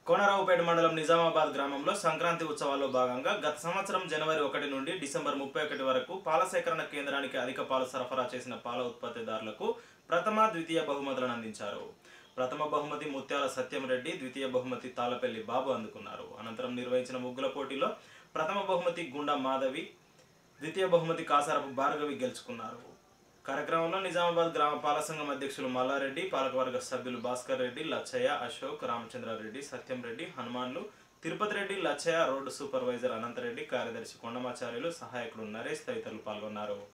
కోనరావుపేట మండలం నిజామాబాద్ గ్రామంలో సంక్రాంతి ఉత్సవాల్లో భాగంగా గత సంవత్సరం జనవరి ఒకటి నుండి డిసెంబర్ ముప్పై ఒకటి వరకు పాల సేకరణ కేంద్రానికి అధిక పాలు సరఫరా చేసిన పాల ఉత్పత్తిదారులకు ప్రథమ ద్వితీయ బహుమతులను అందించారు ప్రథమ బహుమతి ముత్యాల సత్యం రెడ్డి ద్వితీయ బహుమతి తాళపల్లి బాబు అందుకున్నారు అనంతరం నిర్వహించిన ముగ్గుల పోటీలో ప్రథమ బహుమతి గుండా మాధవి ద్వితీయ బహుమతి కాసారపు భార్గవి గెలుచుకున్నారు కార్యక్రమంలో నిజామాబాద్ గ్రామ పాల సంఘం అధ్యక్షులు మల్లారెడ్డి పాలకవర్గ సభ్యులు భాస్కర్ రెడ్డి లచ్చయ్య అశోక్ రామచంద్రారెడ్డి సత్యం రెడ్డి హనుమాన్లు తిరుపతి రెడ్డి లచ్చయ్య రోడ్డు సూపర్వైజర్ అనంతరెడ్డి కార్యదర్శి కొండమాచార్యులు సహాయకుడు నరేష్ తదితరులు పాల్గొన్నారు